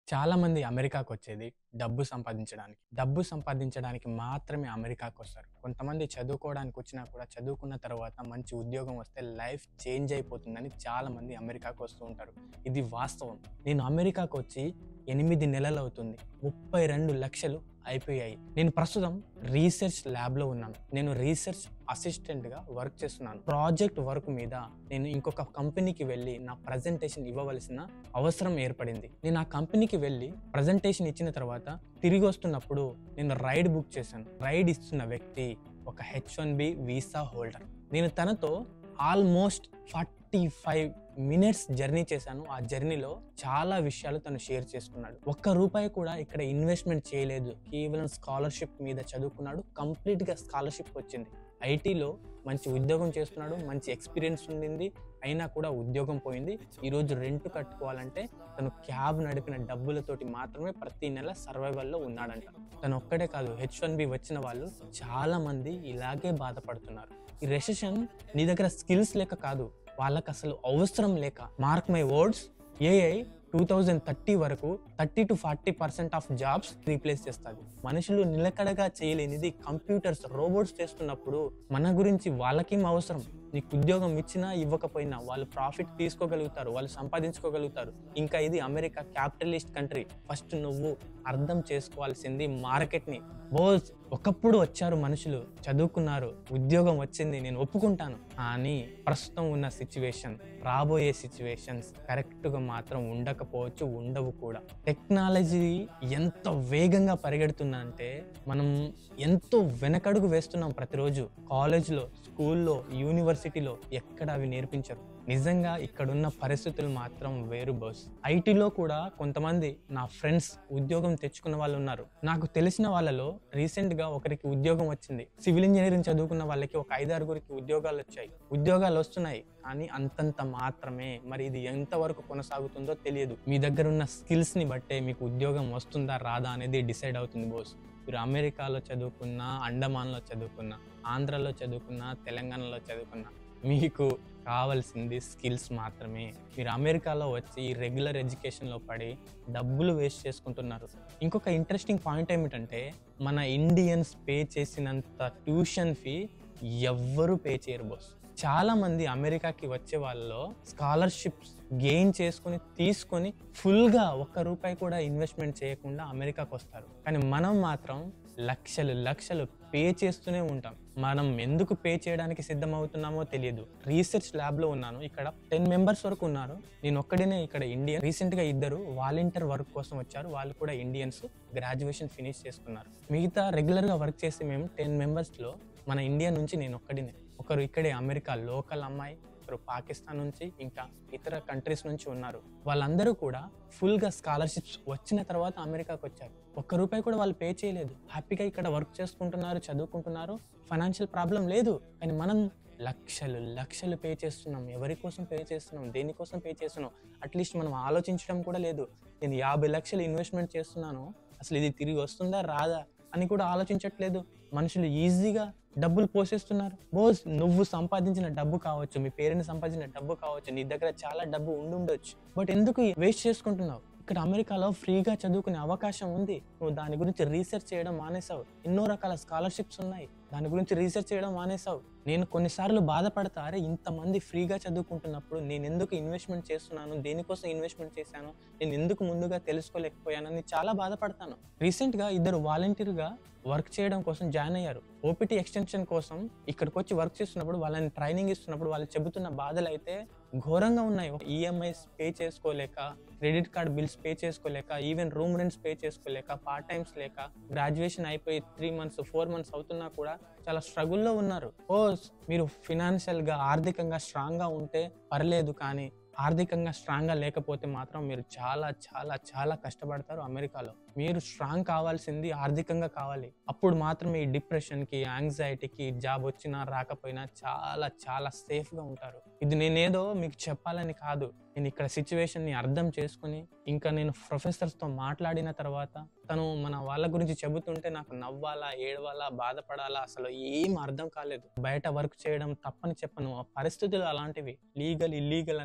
చాలా మంది అమెరికాకు వచ్చేది డబ్బు సంపాదించడానికి డబ్బు సంపాదించడానికి మాత్రమే అమెరికాకు వస్తారు కొంతమంది చదువుకోవడానికి వచ్చినా కూడా చదువుకున్న తర్వాత మంచి ఉద్యోగం వస్తే లైఫ్ చేంజ్ అయిపోతుందని చాలా మంది అమెరికాకు వస్తూ ఉంటారు ఇది వాస్తవం నేను అమెరికాకు వచ్చి ఎనిమిది నెలలు అవుతుంది ముప్పై రెండు లక్షలు అయిపోయాయి నేను ప్రస్తుతం రీసెర్చ్ ల్యాబ్లో ఉన్నాను నేను రీసెర్చ్ అసిస్టెంట్గా వర్క్ చేస్తున్నాను ప్రాజెక్ట్ వర్క్ మీద నేను ఇంకొక కంపెనీకి వెళ్ళి నా ప్రజెంటేషన్ ఇవ్వవలసిన అవసరం ఏర్పడింది నేను ఆ కంపెనీకి వెళ్ళి ప్రజెంటేషన్ ఇచ్చిన తర్వాత తిరిగి వస్తున్నప్పుడు నేను రైడ్ బుక్ చేశాను రైడ్ ఇస్తున్న వ్యక్తి ఒక H one B visa holder నేను తనతో almost forty five minutes journey చేశాను ఆ జర్నీలో చాలా విషయాలు తను షేర్ చేసుకున్నాడు ఒక్క రూపాయి కూడా ఇక్కడ ఇన్వెస్ట్మెంట్ చేయలేదు కేవలం స్కాలర్షిప్ మీద చదువుకున్నాడు కంప్లీట్గా స్కాలర్షిప్ వచ్చింది ఐటీలో మంచి ఉద్యోగం చేస్తున్నాడు మంచి ఎక్స్పీరియన్స్ ఉండింది అయినా కూడా ఉద్యోగం పోయింది ఈరోజు రెంట్ కట్టుకోవాలంటే తను క్యాబ్ నడిపిన డబ్బులతోటి మాత్రమే ప్రతి నెల సర్వైవల్లో ఉన్నాడంట తను ఒక్కడే కాదు హెచ్ వన్ బి వచ్చిన వాళ్ళు చాలా మంది ఇలాగే బాధపడుతున్నారు ఈ రెసెషన్ నీ దగ్గర స్కిల్స్ లేక కాదు వాళ్ళకి అసలు అవసరం లేక mark my words AI two thousand thirty వరకు thirty to forty percent of jobs replace చేస్తుంది మనుషులు నిలకడగా చేయలేనిది కంప్యూటర్స్ రోబోట్స్ చేస్తున్నప్పుడు మన గురించి వాళ్ళకేం అవసరం నీకు ఉద్యోగం ఇచ్చినా ఇవ్వకపోయినా వాళ్ళు ప్రాఫిట్ తీసుకోగలుగుతారు వాళ్ళు సంపాదించుకోగలుగుతారు ఇంకా ఇది అమెరికా క్యాపిటలిస్ట్ కంట్రీ ఫస్ట్ నువ్వు అర్థం చేసుకోవాల్సింది మార్కెట్ని బోజ్ ఒకప్పుడు వచ్చారు మనుషులు చదువుకున్నారు ఉద్యోగం వచ్చింది నేను ఒప్పుకుంటాను కానీ ప్రస్తుతం ఉన్న సిచ్యువేషన్ రాబోయే సిచ్యువేషన్స్ కరెక్ట్గా మాత్రం ఉండకపోవచ్చు ఉండవు కూడా టెక్నాలజీ ఎంత వేగంగా పరిగెడుతున్నా అంటే మనం ఎంతో వెనకడుగు వేస్తున్నాం ప్రతిరోజు కాలేజ్లో స్కూల్లో యూనివర్సిటీలో ఎక్కడ అవి నేర్పించరు నిజంగా ఇక్కడున్న పరిస్థితులు మాత్రం వేరు బస్ ఐటీలో కూడా కొంతమంది నా ఫ్రెండ్స్ ఉద్యోగం తెచ్చుకున్న వాళ్ళు ఉన్నారు నాకు తెలిసిన వాళ్ళలో రీసెంట్ గా ఒకరికి ఉద్యోగం వచ్చింది సివిల్ ఇంజనీరింగ్ చదువుకున్న వాళ్ళకి ఒక ఐదారుగురికి ఉద్యోగాలు వచ్చాయి ఉద్యోగాలు వస్తున్నాయి కానీ అంతంత మాత్రమే మరి ఇది ఎంతవరకు కొనసాగుతుందో తెలియదు మీ దగ్గర ఉన్న స్కిల్స్ ని బట్టే మీకు ఉద్యోగం వస్తుందా రాదా అనేది డిసైడ్ అవుతుంది బోస్ మీరు అమెరికాలో చదువుకున్నా అండమాన్లో చదువుకున్నా ఆంధ్రలో చదువుకున్నా తెలంగాణలో చదువుకున్నా మీకు కావాల్సింది స్కిల్స్ మాత్రమే మీరు అమెరికాలో వచ్చి రెగ్యులర్ ఎడ్యుకేషన్లో పడి డబ్బులు వేస్ట్ చేసుకుంటున్నారు ఇంకొక ఇంట్రెస్టింగ్ పాయింట్ ఏమిటంటే మన ఇండియన్స్ పే చేసినంత ట్యూషన్ ఫీ ఎవ్వరు పే చేయరు బాస్ చాలా మంది అమెరికాకి వచ్చే వాళ్ళలో స్కాలర్షిప్స్ గెయిన్ చేసుకొని తీసుకొని ఫుల్గా ఒక్క రూపాయి కూడా ఇన్వెస్ట్మెంట్ చేయకుండా అమెరికాకి వస్తారు కానీ మనం మాత్రం లక్షలు లక్షలు పే చేస్తూనే ఉంటాం మనం ఎందుకు పే చేయడానికి సిద్ధమవుతున్నామో తెలియదు రీసెర్చ్ ల్యాబ్లో ఉన్నాను ఇక్కడ టెన్ మెంబర్స్ వరకు ఉన్నారు నేను ఒక్కడినే ఇక్కడ ఇండియన్ రీసెంట్గా ఇద్దరు వాలంటీర్ వర్క్ కోసం వచ్చారు వాళ్ళు కూడా ఇండియన్స్ గ్రాడ్యుయేషన్ ఫినిష్ చేసుకున్నారు మిగతా రెగ్యులర్గా వర్క్ చేసి మేము టెన్ మెంబర్స్లో మన ఇండియా నుంచి నేను ఒక్కడినే ఒకరు ఇక్కడే అమెరికా లోకల్ అమ్మాయి ఒకరు పాకిస్తాన్ నుంచి ఇంకా ఇతర కంట్రీస్ నుంచి ఉన్నారు వాళ్ళందరూ కూడా ఫుల్గా స్కాలర్షిప్స్ వచ్చిన తర్వాత అమెరికాకి వచ్చారు ఒక్క రూపాయి కూడా వాళ్ళు పే చేయలేదు హ్యాపీగా ఇక్కడ వర్క్ చేసుకుంటున్నారు చదువుకుంటున్నారు ఫైనాన్షియల్ ప్రాబ్లం లేదు కానీ మనం లక్షలు లక్షలు పే చేస్తున్నాం ఎవరి కోసం పే చేస్తున్నాం దేనికోసం పే చేస్తున్నాం అట్లీస్ట్ మనం ఆలోచించడం కూడా లేదు నేను యాభై లక్షలు ఇన్వెస్ట్మెంట్ చేస్తున్నాను అసలు ఇది తిరిగి వస్తుందా రాదా అని కూడా ఆలోచించట్లేదు మనుషులు ఈజీగా డబ్బులు పోసేస్తున్నారు బోస్ నువ్వు సంపాదించిన డబ్బు కావచ్చు మీ పేరెంట్స్ సంపాదించిన డబ్బు కావచ్చు నీ దగ్గర చాలా డబ్బు ఉండుండొచ్చు బట్ ఎందుకు వేస్ట్ చేసుకుంటున్నావు ఇక్కడ అమెరికాలో ఫ్రీగా చదువుకునే అవకాశం ఉంది నువ్వు దాని గురించి రీసెర్చ్ చేయడం మానేసావు ఎన్నో రకాల స్కాలర్షిప్స్ ఉన్నాయి దాని గురించి రీసెర్చ్ చేయడం మానేసావు నేను కొన్నిసార్లు బాధపడతా అరే ఇంతమంది ఫ్రీగా చదువుకుంటున్నప్పుడు నేను ఎందుకు ఇన్వెస్ట్మెంట్ చేస్తున్నాను దేనికోసం ఇన్వెస్ట్మెంట్ చేశాను నేను ఎందుకు ముందుగా తెలుసుకోలేకపోయానని చాలా బాధపడతాను రీసెంట్గా ఇద్దరు వాలంటీర్గా వర్క్ చేయడం కోసం జాయిన్ అయ్యారు ఓపీటీ ఎక్స్టెన్షన్ కోసం ఇక్కడికి వచ్చి వర్క్ చేస్తున్నప్పుడు వాళ్ళని ట్రైనింగ్ ఇస్తున్నప్పుడు వాళ్ళు చెబుతున్న బాధలు అయితే ఘోరంగా ఉన్నాయి ఈఎంఐస్ పే చేసుకోలేక క్రెడిట్ కార్డ్ బిల్స్ పే చేసుకోలేక ఈవెన్ రూమ్ రెంట్స్ పే చేసుకోలేక పార్ట్ టైమ్స్ లేక గ్రాడ్యుయేషన్ అయిపోయి త్రీ మంత్స్ ఫోర్ మంత్స్ అవుతున్నా కూడా చాలా స్ట్రగుల్లో ఉన్నారు ఓ మీరు ఫినాన్షియల్గా ఆర్థికంగా స్ట్రాంగ్గా ఉంటే పర్లేదు కానీ ఆర్థికంగా స్ట్రాంగ్గా లేకపోతే మాత్రం మీరు చాలా చాలా చాలా కష్టపడతారు అమెరికాలో మీరు స్ట్రాంగ్ కావాల్సింది ఆర్థికంగా కావాలి అప్పుడు మాత్రమే ఈ డిప్రెషన్కి యాంగ్జైటీకి జాబ్ వచ్చినా రాకపోయినా చాలా చాలా సేఫ్గా ఉంటారు ఇది నేనేదో మీకు చెప్పాలని కాదు నేను ఇక్కడ సిచ్యువేషన్ని అర్థం చేసుకుని ఇంకా నేను ప్రొఫెసర్స్తో మాట్లాడిన తర్వాత తను మన వాళ్ళ గురించి చెబుతుంటే నాకు నవ్వాలా ఏడవాలా బాధపడాలా అసలు ఏం అర్థం కాలేదు బయట వర్క్ చేయడం తప్పని చెప్పను ఆ పరిస్థితులు అలాంటివి లీగల్ ఇల్లీగల్ అనేది నేను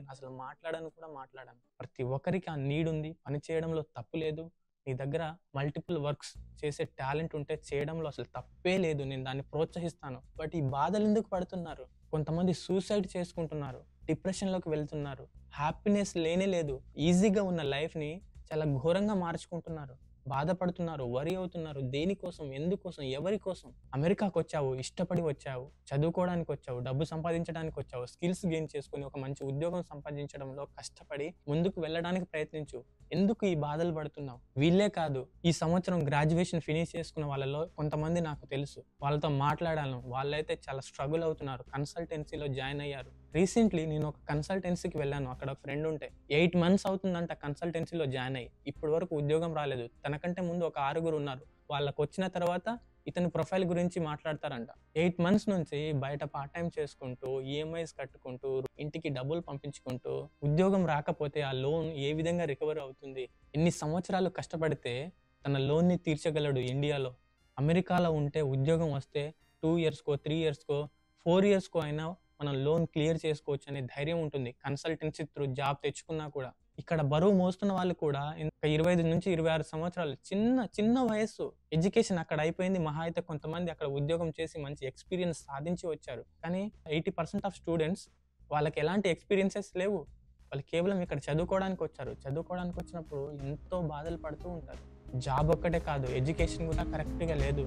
అసలు మాట్లాడను కూడా మాట్లాడను ప్రతి ఒక్కరికి ఆ నీడ్ ఉంది పని చేయడంలో తప్పు లేదు నీ దగ్గర మల్టిపుల్ వర్క్స్ చేసే టాలెంట్ ఉంటే చేయడంలో అసలు తప్పే లేదు నేను దాన్ని ప్రోత్సహిస్తాను బట్ ఈ బాధలు ఎందుకు పడుతున్నారు కొంతమంది సూసైడ్ చేసుకుంటున్నారు డిప్రెషన్లోకి వెళ్తున్నారు హ్యాపీనెస్ లేనే లేదు ఈజీగా ఉన్న లైఫ్ని చాలా ఘోరంగా మార్చుకుంటున్నారు బాధపడుతున్నారు వరి అవుతున్నారు దేనికోసం ఎందుకోసం ఎవరి కోసం అమెరికాకు వచ్చావు ఇష్టపడి వచ్చావు చదువుకోవడానికి వచ్చావు డబ్బు సంపాదించడానికి వచ్చావు స్కిల్స్ గెయిన్ చేసుకుని ఒక మంచి ఉద్యోగం సంపాదించడంలో కష్టపడి ముందుకు వెళ్ళడానికి ప్రయత్నించు ఎందుకు ఈ బాధలు పడుతున్నావు వీళ్ళే కాదు ఈ సంవత్సరం గ్రాడ్యుయేషన్ ఫినిష్ చేసుకున్న వాళ్ళలో కొంతమంది నాకు తెలుసు వాళ్ళతో మాట్లాడాను వాళ్ళైతే చాలా స్ట్రగుల్ అవుతున్నారు కన్సల్టెన్సీలో జాయిన్ అయ్యారు రీసెంట్లీ నేను ఒక కన్సల్టెన్సీకి వెళ్ళాను అక్కడ ఫ్రెండ్ ఉంటే ఎయిట్ మంత్స్ అవుతుందంట కన్సల్టెన్సీలో జాయిన్ అయ్యి ఇప్పటి వరకు ఉద్యోగం రాలేదు తనకంటే ముందు ఒక ఆరుగురు ఉన్నారు వాళ్ళకి వచ్చిన తర్వాత ఇతని ప్రొఫైల్ గురించి మాట్లాడతారంట ఎయిట్ మంత్స్ నుంచి బయట పార్ట్ టైం చేసుకుంటూ ఈఎంఐస్ కట్టుకుంటూ ఇంటికి డబ్బులు పంపించుకుంటూ ఉద్యోగం రాకపోతే ఆ లోన్ ఏ విధంగా రికవర్ అవుతుంది ఎన్ని సంవత్సరాలు కష్టపడితే తన లోన్ని తీర్చగలడు ఇండియాలో అమెరికాలో ఉంటే ఉద్యోగం వస్తే టూ ఇయర్స్కో త్రీ ఇయర్స్కో ఫోర్ ఇయర్స్కో అయినా మనం లోన్ క్లియర్ చేసుకోవచ్చు అనే ధైర్యం ఉంటుంది కన్సల్టెన్సీ త్రూ జాబ్ తెచ్చుకున్నా కూడా ఇక్కడ బరువు మోస్తున్న వాళ్ళు కూడా ఇంకా ఇరవై ఐదు నుంచి ఇరవై ఆరు సంవత్సరాలు చిన్న చిన్న వయస్సు ఎడ్యుకేషన్ అక్కడ అయిపోయింది మహా అయితే కొంతమంది అక్కడ ఉద్యోగం చేసి మంచి ఎక్స్పీరియన్స్ సాధించి వచ్చారు కానీ ఎయిటీ పర్సెంట్ ఆఫ్ స్టూడెంట్స్ వాళ్ళకి ఎలాంటి ఎక్స్పీరియన్సెస్ లేవు వాళ్ళు కేవలం ఇక్కడ చదువుకోవడానికి వచ్చారు చదువుకోవడానికి వచ్చినప్పుడు ఎంతో బాధలు పడుతూ ఉంటారు జాబ్ ఒక్కటే కాదు ఎడ్యుకేషన్ కూడా కరెక్ట్గా లేదు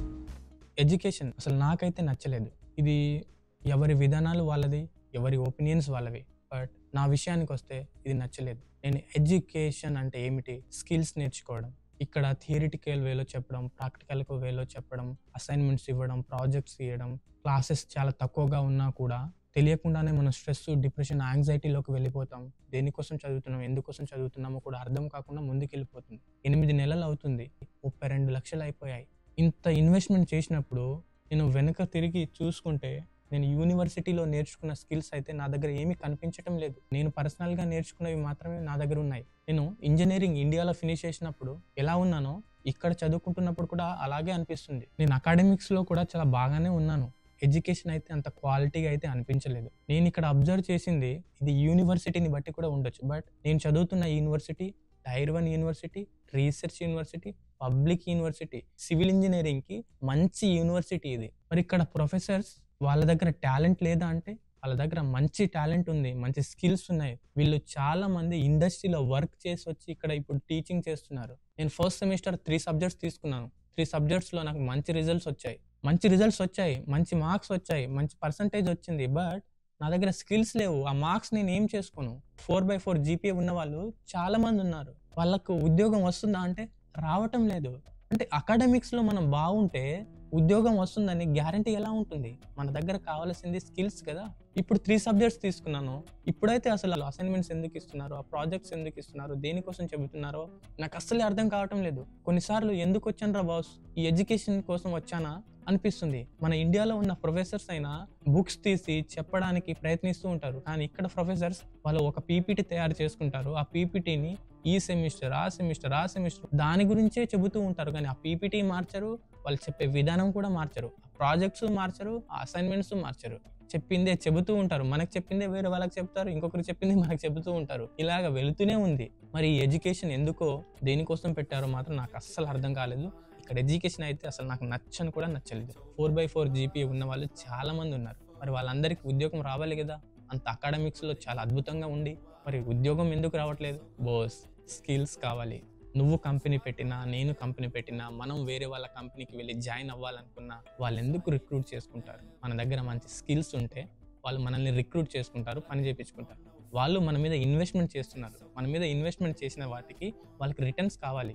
ఎడ్యుకేషన్ అసలు నాకైతే నచ్చలేదు ఇది ఎవరి విధానాలు వాళ్ళది ఎవరి ఒపీనియన్స్ వాళ్ళవి బట్ నా విషయానికి వస్తే ఇది నచ్చలేదు నేను ఎడ్యుకేషన్ అంటే ఏమిటి స్కిల్స్ నేర్చుకోవడం ఇక్కడ థియరిటికల్ వేలో చెప్పడం ప్రాక్టికల్ వేలో చెప్పడం అసైన్మెంట్స్ ఇవ్వడం ప్రాజెక్ట్స్ ఇవ్వడం క్లాసెస్ చాలా తక్కువగా ఉన్నా కూడా తెలియకుండానే మనం స్ట్రెస్ డిప్రెషన్ యాంగ్జైటీలోకి వెళ్ళిపోతాం దేనికోసం చదువుతున్నాం ఎందుకోసం చదువుతున్నామో కూడా అర్థం కాకుండా ముందుకు వెళ్ళిపోతుంది ఎనిమిది నెలలు అవుతుంది ముప్పై రెండు లక్షలు అయిపోయాయి ఇంత ఇన్వెస్ట్మెంట్ చేసినప్పుడు నేను వెనక తిరిగి చూసుకుంటే నేను యూనివర్సిటీలో నేర్చుకున్న స్కిల్స్ అయితే నా దగ్గర ఏమీ కనిపించటం లేదు నేను పర్సనల్గా నేర్చుకున్నవి మాత్రమే నా దగ్గర ఉన్నాయి నేను ఇంజనీరింగ్ ఇండియాలో ఫినిష్ చేసినప్పుడు ఎలా ఉన్నానో ఇక్కడ చదువుకుంటున్నప్పుడు కూడా అలాగే అనిపిస్తుంది నేను అకాడమిక్స్లో కూడా చాలా బాగానే ఉన్నాను ఎడ్యుకేషన్ అయితే అంత క్వాలిటీగా అయితే అనిపించలేదు నేను ఇక్కడ అబ్జర్వ్ చేసింది ఇది యూనివర్సిటీని బట్టి కూడా ఉండొచ్చు బట్ నేను చదువుతున్న university tier one university research university public university civil ఇంజనీరింగ్కి మంచి యూనివర్సిటీ ఇది మరి ఇక్కడ ప్రొఫెసర్స్ వాళ్ళ దగ్గర టాలెంట్ లేదా అంటే వాళ్ళ దగ్గర మంచి టాలెంట్ ఉంది మంచి స్కిల్స్ ఉన్నాయి వీళ్ళు చాలా మంది ఇండస్ట్రీలో వర్క్ చేసి వచ్చి ఇక్కడ ఇప్పుడు టీచింగ్ చేస్తున్నారు నేను ఫస్ట్ సెమిస్టర్ త్రీ సబ్జెక్ట్స్ తీసుకున్నాను త్రీ సబ్జెక్ట్స్లో నాకు మంచి రిజల్ట్స్ వచ్చాయి మంచి రిజల్ట్స్ వచ్చాయి మంచి మార్క్స్ వచ్చాయి మంచి పర్సంటేజ్ వచ్చింది బట్ నా దగ్గర స్కిల్స్ లేవు ఆ మార్క్స్ నేను ఏం చేసుకోను ఫోర్ బై ఫోర్ జీపీఏ ఉన్న వాళ్ళు చాలా మంది ఉన్నారు వాళ్ళకు ఉద్యోగం వస్తుందా అంటే రావటం లేదు అంటే అకాడమిక్స్లో మనం బాగుంటే ఉద్యోగం వస్తుందని గ్యారంటీ ఎలా ఉంటుంది మన దగ్గర కావాల్సింది స్కిల్స్ కదా ఇప్పుడు త్రీ సబ్జెక్ట్స్ తీసుకున్నాను ఇప్పుడైతే అసలు అసైన్మెంట్స్ ఎందుకు ఇస్తున్నారు ఆ ప్రాజెక్ట్స్ ఎందుకు ఇస్తున్నారు దేనికోసం చెబుతున్నారో నాకు అస్సలే అర్థం కావటం లేదు కొన్నిసార్లు ఎందుకు వచ్చాను రా బాస్ ఈ ఎడ్యుకేషన్ కోసం వచ్చానా అనిపిస్తుంది మన ఇండియాలో ఉన్న ప్రొఫెసర్స్ అయినా బుక్స్ తీసి చెప్పడానికి ప్రయత్నిస్తూ ఉంటారు కానీ ఇక్కడ ప్రొఫెసర్స్ వాళ్ళు ఒక పీపీటీ తయారు చేసుకుంటారు ఆ పీపీటీని ఈ సెమిస్టర్ ఆ సెమిస్టర్ ఆ సెమిస్టర్ దాని గురించే చెబుతూ ఉంటారు కానీ ఆ పీపీటీ మార్చరు వాళ్ళు చెప్పే విధానం కూడా మార్చరు ఆ ప్రాజెక్ట్స్ మార్చరు ఆ అసైన్మెంట్స్ మార్చరు చెప్పిందే చెబుతూ ఉంటారు మనకు చెప్పిందే వేరే వాళ్ళకి చెప్తారు ఇంకొకరు చెప్పింది మనకు చెబుతూ ఉంటారు ఇలాగ వెళుతూనే ఉంది మరి ఈ ఎడ్యుకేషన్ ఎందుకో దేనికోసం పెట్టారో మాత్రం నాకు అస్సలు అర్థం కాలేదు ఇక్కడ ఎడ్యుకేషన్ అయితే అసలు నాకు నచ్చని కూడా నచ్చలేదు ఫోర్ బై ఫోర్ జీపీ ఉన్న వాళ్ళు చాలా మంది ఉన్నారు మరి వాళ్ళందరికీ ఉద్యోగం రావాలి కదా అంత అకాడమిక్స్లో చాలా అద్భుతంగా ఉండి మరి ఉద్యోగం ఎందుకు రావట్లేదు బోస్ స్కిల్స్ కావాలి నువ్వు కంపెనీ పెట్టినా నేను కంపెనీ పెట్టినా మనం వేరే వాళ్ళ కంపెనీకి వెళ్ళి జాయిన్ అవ్వాలనుకున్నా వాళ్ళు ఎందుకు రిక్రూట్ చేసుకుంటారు మన దగ్గర మంచి స్కిల్స్ ఉంటే వాళ్ళు మనల్ని రిక్రూట్ చేసుకుంటారు పని చేయించుకుంటారు వాళ్ళు మన మీద ఇన్వెస్ట్మెంట్ చేస్తున్నారు మన మీద ఇన్వెస్ట్మెంట్ చేసిన వాటికి వాళ్ళకి రిటర్న్స్ కావాలి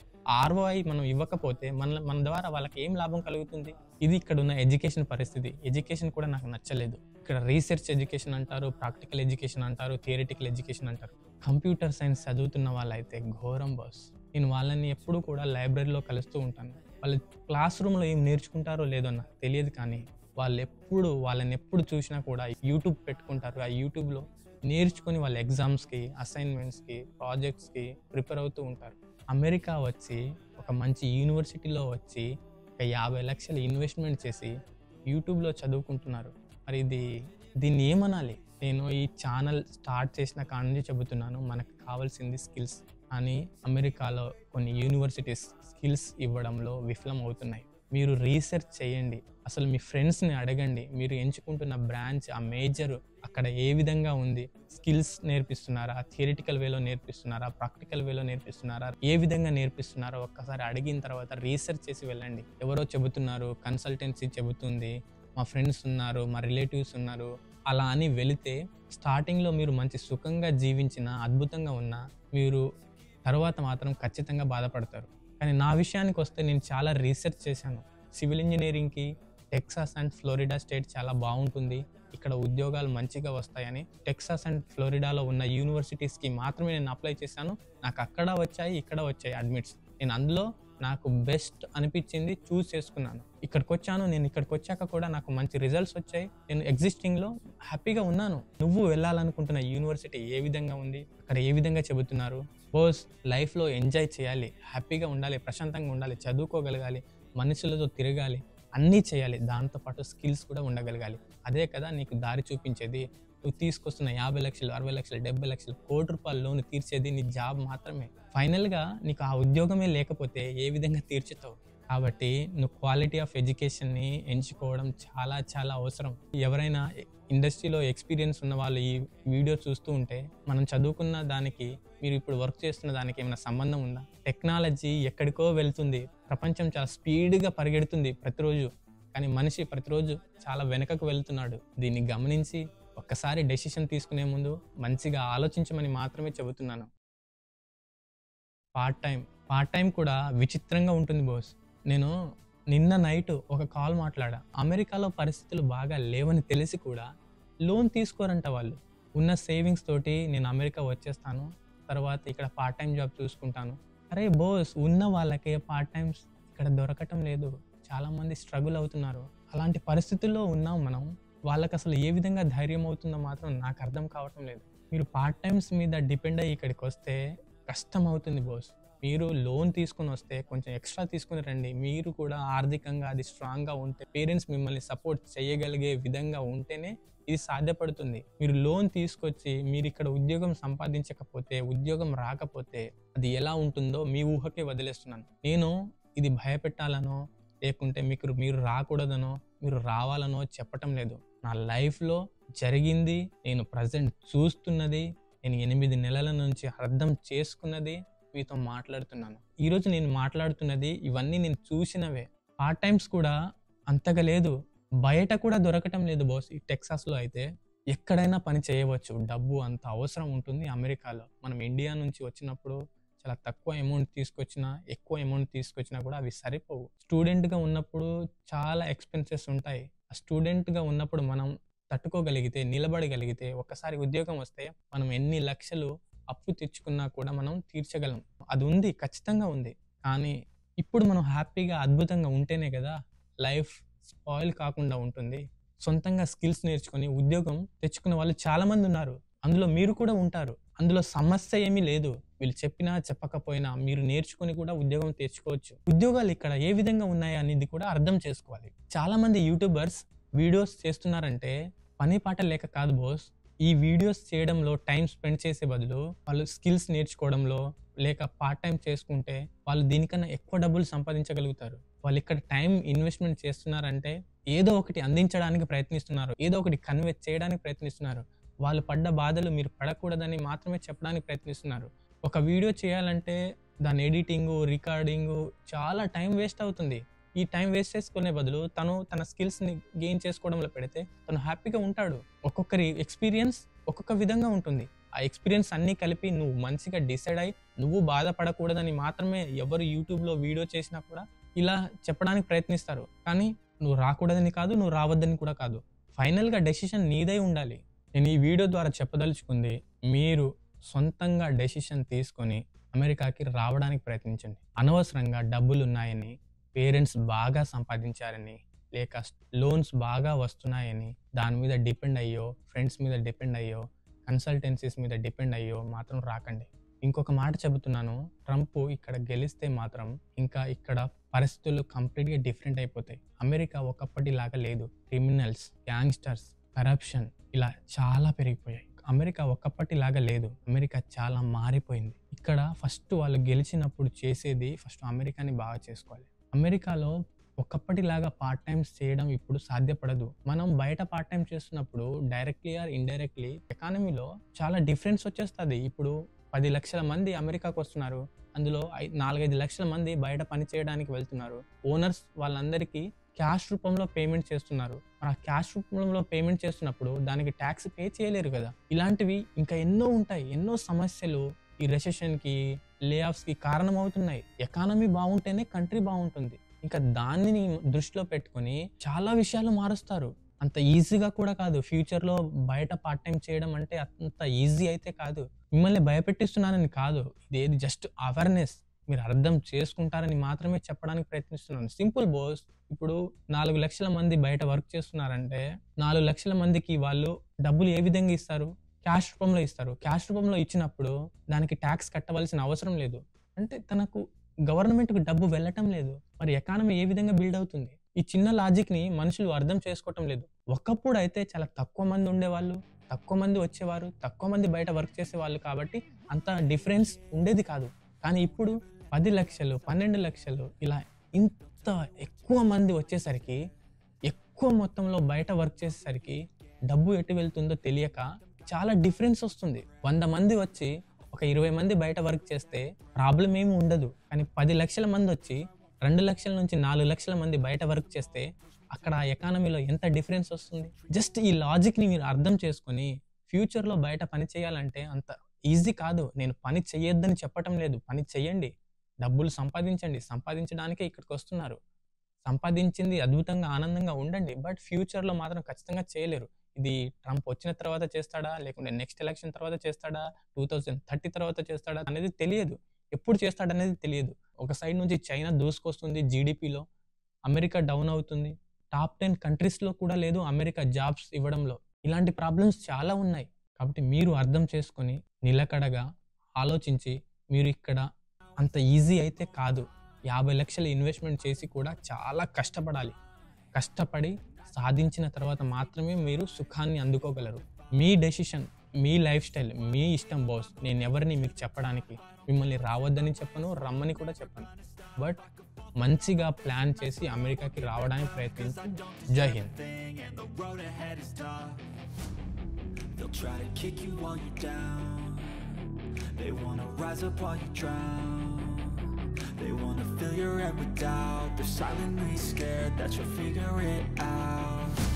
ఆర్ఓఐ మనం ఇవ్వకపోతే మన మన ద్వారా వాళ్ళకి ఏం లాభం కలుగుతుంది ఇది ఇక్కడ ఉన్న ఎడ్యుకేషన్ పరిస్థితి ఎడ్యుకేషన్ కూడా నాకు నచ్చలేదు ఇక్కడ రీసెర్చ్ ఎడ్యుకేషన్ అంటారు ప్రాక్టికల్ ఎడ్యుకేషన్ అంటారు థియరిటికల్ ఎడ్యుకేషన్ అంటారు కంప్యూటర్ సైన్స్ చదువుతున్న వాళ్ళైతే ఘోరం బాస్ నేను వాళ్ళని ఎప్పుడూ కూడా లైబ్రరీలో కలుస్తూ ఉంటాను వాళ్ళు క్లాస్ రూమ్లో ఏం నేర్చుకుంటారో లేదో నాకు తెలియదు కానీ వాళ్ళు ఎప్పుడు వాళ్ళని ఎప్పుడు చూసినా కూడా యూట్యూబ్ పెట్టుకుంటారు ఆ యూట్యూబ్లో నేర్చుకొని వాళ్ళ ఎగ్జామ్స్కి అసైన్మెంట్స్కి ప్రాజెక్ట్స్కి ప్రిపేర్ అవుతూ ఉంటారు అమెరికా వచ్చి ఒక మంచి యూనివర్సిటీలో వచ్చి ఒక యాభై లక్షలు ఇన్వెస్ట్మెంట్ చేసి యూట్యూబ్లో చదువుకుంటున్నారు మరి ఇది దీన్ని ఏమనాలి నేను ఈ ఛానల్ స్టార్ట్ చేసిన కాడ నుంచి చెబుతున్నాను మనకు కావాల్సింది స్కిల్స్ అని అమెరికాలో కొన్ని యూనివర్సిటీస్ స్కిల్స్ ఇవ్వడంలో విఫలం అవుతున్నాయి మీరు రీసెర్చ్ చేయండి అసలు మీ ఫ్రెండ్స్ని అడగండి మీరు ఎంచుకుంటున్న బ్రాంచ్ ఆ మేజర్ అక్కడ ఏ విధంగా ఉంది స్కిల్స్ నేర్పిస్తున్నారా థియరిటికల్ వేలో నేర్పిస్తున్నారా ప్రాక్టికల్ వేలో నేర్పిస్తున్నారా ఏ విధంగా నేర్పిస్తున్నారో ఒక్కసారి అడిగిన తర్వాత రీసెర్చ్ చేసి వెళ్ళండి ఎవరో చెబుతున్నారు కన్సల్టెన్సీ చెబుతుంది మా ఫ్రెండ్స్ ఉన్నారు మా రిలేటివ్స్ ఉన్నారు అలా అని వెళితే స్టార్టింగ్లో మీరు మంచి సుఖంగా జీవించిన అద్భుతంగా ఉన్నా మీరు తర్వాత మాత్రం ఖచ్చితంగా బాధపడతారు కానీ నా విషయానికి వస్తే నేను చాలా రీసెర్చ్ చేశాను సివిల్ ఇంజనీరింగ్కి టెక్సాస్ అండ్ ఫ్లోరిడా స్టేట్ చాలా బాగుంటుంది ఇక్కడ ఉద్యోగాలు మంచిగా వస్తాయని టెక్సాస్ అండ్ ఫ్లోరిడాలో ఉన్న యూనివర్సిటీస్కి మాత్రమే నేను అప్లై చేశాను నాకు అక్కడ వచ్చాయి ఇక్కడ వచ్చాయి అడ్మిట్స్ నేను అందులో నాకు బెస్ట్ అనిపించింది చూస్ చేసుకున్నాను ఇక్కడికి వచ్చాను నేను ఇక్కడికి వచ్చాక కూడా నాకు మంచి రిజల్ట్స్ వచ్చాయి నేను ఎగ్జిస్టింగ్లో హ్యాపీగా ఉన్నాను నువ్వు వెళ్ళాలనుకుంటున్న యూనివర్సిటీ ఏ విధంగా ఉంది అక్కడ ఏ విధంగా చెబుతున్నారు బోస్ లైఫ్లో ఎంజాయ్ చేయాలి హ్యాపీగా ఉండాలి ప్రశాంతంగా ఉండాలి చదువుకోగలగాలి మనుషులతో తిరగాలి అన్నీ చేయాలి దాంతోపాటు స్కిల్స్ కూడా ఉండగలగాలి అదే కదా నీకు దారి చూపించేది నువ్వు తీసుకొస్తున్న యాభై లక్షలు అరవై లక్షలు డెబ్బై లక్షలు కోటి రూపాయల లోన్ తీర్చేది నీ జాబ్ మాత్రమే ఫైనల్గా నీకు ఆ ఉద్యోగమే లేకపోతే ఏ విధంగా తీర్చుతావు కాబట్టి నువ్వు క్వాలిటీ ఆఫ్ ఎడ్యుకేషన్ని ఎంచుకోవడం చాలా చాలా అవసరం ఎవరైనా ఇండస్ట్రీలో ఎక్స్పీరియన్స్ ఉన్న వాళ్ళు ఈ వీడియో చూస్తూ ఉంటే మనం చదువుకున్న దానికి మీరు ఇప్పుడు వర్క్ చేస్తున్న దానికి ఏమైనా సంబంధం ఉందా టెక్నాలజీ ఎక్కడికో వెళ్తుంది ప్రపంచం చాలా స్పీడ్గా పరిగెడుతుంది ప్రతిరోజు కానీ మనిషి ప్రతిరోజు చాలా వెనకకు వెళ్తున్నాడు దీన్ని గమనించి ఒక్కసారి డెసిషన్ తీసుకునే ముందు మంచిగా ఆలోచించమని మాత్రమే చెబుతున్నాను పార్ట్ టైం పార్ట్ టైం కూడా విచిత్రంగా ఉంటుంది బోస్ నేను నిన్న నైట్ ఒక కాల్ మాట్లాడా అమెరికాలో పరిస్థితులు బాగా లేవని తెలిసి కూడా లోన్ తీసుకోరంట వాళ్ళు ఉన్న సేవింగ్స్ తోటి నేను అమెరికా వచ్చేస్తాను తర్వాత ఇక్కడ పార్ట్ టైం జాబ్ చూసుకుంటాను అరే బోస్ ఉన్న వాళ్ళకే పార్ట్ టైమ్స్ ఇక్కడ దొరకటం లేదు చాలామంది స్ట్రగుల్ అవుతున్నారు అలాంటి పరిస్థితుల్లో ఉన్నాం మనం వాళ్ళకి అసలు ఏ విధంగా ధైర్యం అవుతుందో మాత్రం నాకు అర్థం కావటం లేదు మీరు పార్ట్ టైమ్స్ మీద డిపెండ్ అయ్యి ఇక్కడికి వస్తే కష్టం అవుతుంది బోస్ మీరు లోన్ తీసుకుని వస్తే కొంచెం ఎక్స్ట్రా తీసుకుని రండి మీరు కూడా ఆర్థికంగా అది స్ట్రాంగ్గా ఉంటే పేరెంట్స్ మిమ్మల్ని సపోర్ట్ చేయగలిగే విధంగా ఉంటేనే ఇది సాధ్యపడుతుంది మీరు లోన్ తీసుకొచ్చి మీరు ఇక్కడ ఉద్యోగం సంపాదించకపోతే ఉద్యోగం రాకపోతే అది ఎలా ఉంటుందో మీ ఊహకే వదిలేస్తున్నాను నేను ఇది భయపెట్టాలనో లేకుంటే మీకు మీరు రాకూడదనో మీరు రావాలనో చెప్పటం లేదు నా లైఫ్లో జరిగింది నేను ప్రజెంట్ చూస్తున్నది నేను ఎనిమిది నెలల నుంచి అర్థం చేసుకున్నది మీతో మాట్లాడుతున్నాను ఈరోజు నేను మాట్లాడుతున్నది ఇవన్నీ నేను చూసినవే పార్ట్ టైమ్స్ కూడా అంతగా లేదు బయట కూడా దొరకటం లేదు బాస్ ఈ టెక్సాస్లో అయితే ఎక్కడైనా పని చేయవచ్చు డబ్బు అంత అవసరం ఉంటుంది అమెరికాలో మనం ఇండియా నుంచి వచ్చినప్పుడు చాలా తక్కువ అమౌంట్ తీసుకొచ్చినా ఎక్కువ అమౌంట్ తీసుకొచ్చినా కూడా అవి సరిపోవు స్టూడెంట్గా ఉన్నప్పుడు చాలా ఎక్స్పెన్సెస్ ఉంటాయి ఆ స్టూడెంట్గా ఉన్నప్పుడు మనం తట్టుకోగలిగితే నిలబడగలిగితే ఒక్కసారి ఉద్యోగం వస్తే మనం ఎన్ని లక్షలు అప్పు తెచ్చుకున్నా కూడా మనం తీర్చగలం అది ఉంది ఖచ్చితంగా ఉంది కానీ ఇప్పుడు మనం హ్యాపీగా అద్భుతంగా ఉంటేనే కదా లైఫ్ స్పాయిల్ కాకుండా ఉంటుంది సొంతంగా స్కిల్స్ నేర్చుకొని ఉద్యోగం తెచ్చుకున్న వాళ్ళు చాలా మంది ఉన్నారు అందులో మీరు కూడా ఉంటారు అందులో సమస్య ఏమీ లేదు వీళ్ళు చెప్పినా చెప్పకపోయినా మీరు నేర్చుకొని కూడా ఉద్యోగం తెచ్చుకోవచ్చు ఉద్యోగాలు ఇక్కడ ఏ విధంగా ఉన్నాయి అనేది కూడా అర్థం చేసుకోవాలి చాలా మంది యూట్యూబర్స్ వీడియోస్ చేస్తున్నారంటే పని పాట లేక కాదు బోస్ ఈ వీడియోస్ చేయడంలో టైం స్పెండ్ చేసే బదులు వాళ్ళు స్కిల్స్ నేర్చుకోవడంలో లేక పార్ట్ టైం చేసుకుంటే వాళ్ళు దీనికన్నా ఎక్కువ డబ్బులు సంపాదించగలుగుతారు వాళ్ళు ఇక్కడ టైం ఇన్వెస్ట్మెంట్ చేస్తున్నారంటే ఏదో ఒకటి అందించడానికి ప్రయత్నిస్తున్నారు ఏదో ఒకటి కన్వే చేయడానికి ప్రయత్నిస్తున్నారు వాళ్ళు పడ్డ బాధలు మీరు పడకూడదని మాత్రమే చెప్పడానికి ప్రయత్నిస్తున్నారు ఒక వీడియో చేయాలంటే దాని ఎడిటింగ్ రికార్డింగ్ చాలా టైం వేస్ట్ అవుతుంది ఈ టైం వేస్ట్ చేసుకునే బదులు తను తన స్కిల్స్ని గెయిన్ చేసుకోవడంలో పెడితే తను హ్యాపీగా ఉంటాడు ఒక్కొక్కరి ఎక్స్పీరియన్స్ ఒక్కొక్క విధంగా ఉంటుంది ఆ ఎక్స్పీరియన్స్ అన్నీ కలిపి నువ్వు మంచిగా డిసైడ్ అయ్యి నువ్వు బాధపడకూడదని మాత్రమే ఎవరు యూట్యూబ్లో వీడియో చేసినా కూడా ఇలా చెప్పడానికి ప్రయత్నిస్తారు కానీ నువ్వు రాకూడదని కాదు నువ్వు రావద్దని కూడా కాదు ఫైనల్గా డెసిషన్ నీదై ఉండాలి నేను ఈ వీడియో ద్వారా చెప్పదలుచుకుంది మీరు సొంతంగా డెసిషన్ తీసుకొని అమెరికాకి రావడానికి ప్రయత్నించండి అనవసరంగా డబ్బులు ఉన్నాయని పేరెంట్స్ బాగా సంపాదించారని లేక లోన్స్ బాగా వస్తున్నాయని దాని మీద డిపెండ్ అయ్యో ఫ్రెండ్స్ మీద డిపెండ్ అయ్యో కన్సల్టెన్సీస్ మీద డిపెండ్ అయ్యో మాత్రం రాకండి ఇంకొక మాట చెబుతున్నాను ట్రంప్ ఇక్కడ గెలిస్తే మాత్రం ఇంకా ఇక్కడ పరిస్థితులు కంప్లీట్గా డిఫరెంట్ అయిపోతాయి అమెరికా ఒకప్పటిలాగా లేదు క్రిమినల్స్ గ్యాంగ్స్టర్స్ కరప్షన్ ఇలా చాలా పెరిగిపోయాయి అమెరికా ఒకప్పటిలాగా లేదు అమెరికా చాలా మారిపోయింది ఇక్కడ ఫస్ట్ వాళ్ళు గెలిచినప్పుడు చేసేది ఫస్ట్ అమెరికాని బాగా చేసుకోవాలి అమెరికాలో ఒకప్పటిలాగా పార్ట్ టైమ్స్ చేయడం ఇప్పుడు సాధ్యపడదు మనం బయట పార్ట్ టైం చేస్తున్నప్పుడు డైరెక్ట్లీ ఆర్ ఇండైరెక్ట్లీ ఎకానమీలో చాలా డిఫరెన్స్ వచ్చేస్తుంది ఇప్పుడు పది లక్షల మంది అమెరికాకు వస్తున్నారు అందులో ఐ- నాలుగైదు లక్షల మంది బయట పని చేయడానికి వెళ్తున్నారు ఓనర్స్ వాళ్ళందరికీ క్యాష్ రూపంలో పేమెంట్ చేస్తున్నారు మరి ఆ క్యాష్ రూపంలో పేమెంట్ చేస్తున్నప్పుడు దానికి ట్యాక్స్ పే చేయలేరు కదా ఇలాంటివి ఇంకా ఎన్నో ఉంటాయి ఎన్నో సమస్యలు ఈ రెసెషన్కి లే ఆఫ్స్కి కారణమవుతున్నాయి ఎకానమీ బాగుంటేనే కంట్రీ బాగుంటుంది ఇంకా దానిని దృష్టిలో పెట్టుకొని చాలా విషయాలు మారుస్తారు అంత ఈజీగా కూడా కాదు ఫ్యూచర్లో బయట పార్ట్ టైం చేయడం అంటే అంత ఈజీ అయితే కాదు మిమ్మల్ని భయపెట్టిస్తున్నానని కాదు ఇదేది జస్ట్ అవేర్నెస్ మీరు అర్థం చేసుకుంటారని మాత్రమే చెప్పడానికి ప్రయత్నిస్తున్నాను సింపుల్ బోస్ ఇప్పుడు నాలుగు లక్షల మంది బయట వర్క్ చేస్తున్నారంటే నాలుగు లక్షల మందికి వాళ్ళు డబ్బులు ఏ విధంగా ఇస్తారు క్యాష్ రూపంలో ఇస్తారు క్యాష్ రూపంలో ఇచ్చినప్పుడు దానికి ట్యాక్స్ కట్టవలసిన అవసరం లేదు అంటే తనకు గవర్నమెంట్కి డబ్బు వెళ్ళటం లేదు మరి ఎకానమీ ఏ విధంగా బిల్డ్ అవుతుంది ఈ చిన్న లాజిక్ని మనుషులు అర్థం చేసుకోవటం లేదు ఒకప్పుడు అయితే చాలా తక్కువ మంది ఉండేవాళ్ళు తక్కువ మంది వచ్చేవారు తక్కువ మంది బయట వర్క్ చేసేవాళ్ళు కాబట్టి అంత డిఫరెన్స్ ఉండేది కాదు కానీ ఇప్పుడు పది లక్షలు పన్నెండు లక్షలు ఇలా ఇంత ఎక్కువ మంది వచ్చేసరికి ఎక్కువ మొత్తంలో బయట వర్క్ చేసేసరికి డబ్బు ఎటు వెళ్తుందో తెలియక చాలా డిఫరెన్స్ వస్తుంది వంద మంది వచ్చి ఒక ఇరవై మంది బయట వర్క్ చేస్తే ప్రాబ్లం ఏమి ఉండదు కానీ పది లక్షల మంది వచ్చి రెండు లక్షల నుంచి నాలుగు లక్షల మంది బయట వర్క్ చేస్తే అక్కడ ఎకానమీలో ఎంత డిఫరెన్స్ వస్తుంది జస్ట్ ఈ లాజిక్ని మీరు అర్థం చేసుకొని ఫ్యూచర్లో బయట పని చేయాలంటే అంత ఈజీ కాదు నేను పని చేయొద్దని చెప్పటం లేదు పని చేయండి డబ్బులు సంపాదించండి సంపాదించడానికే ఇక్కడికి వస్తున్నారు సంపాదించింది అద్భుతంగా ఆనందంగా ఉండండి బట్ ఫ్యూచర్లో మాత్రం ఖచ్చితంగా చేయలేరు ఇది ట్రంప్ వచ్చిన తర్వాత చేస్తాడా లేకుంటే నెక్స్ట్ ఎలక్షన్ తర్వాత చేస్తాడా టూ థౌజండ్ థర్టీ తర్వాత చేస్తాడా అనేది తెలియదు ఎప్పుడు చేస్తాడనేది తెలియదు ఒక సైడ్ నుంచి చైనా దూసుకొస్తుంది జీడిపిలో అమెరికా డౌన్ అవుతుంది టాప్ టెన్ కంట్రీస్లో కూడా లేదు అమెరికా జాబ్స్ ఇవ్వడంలో ఇలాంటి ప్రాబ్లమ్స్ చాలా ఉన్నాయి కాబట్టి మీరు అర్థం చేసుకొని నిలకడగా ఆలోచించి మీరు ఇక్కడ అంత ఈజీ అయితే కాదు యాభై లక్షల ఇన్వెస్ట్మెంట్ చేసి కూడా చాలా కష్టపడాలి కష్టపడి సాధించిన తర్వాత మాత్రమే మీరు సుఖాన్ని అందుకోగలరు మీ డెసిషన్ మీ లైఫ్ స్టైల్ మీ ఇష్టం బాస్ నేను ఎవరిని మీకు చెప్పడానికి మిమ్మల్ని రావద్దని చెప్పను రమ్మని కూడా చెప్పను బట్ మంచిగా ప్లాన్ చేసి అమెరికాకి రావడానికి ప్రయత్నించండి జై Hind thing and the road ahead is tough They'll try to kick you while you're down They wanna rise up while you drown They wanna fill your head with doubt They're silently scared that you'll figure it out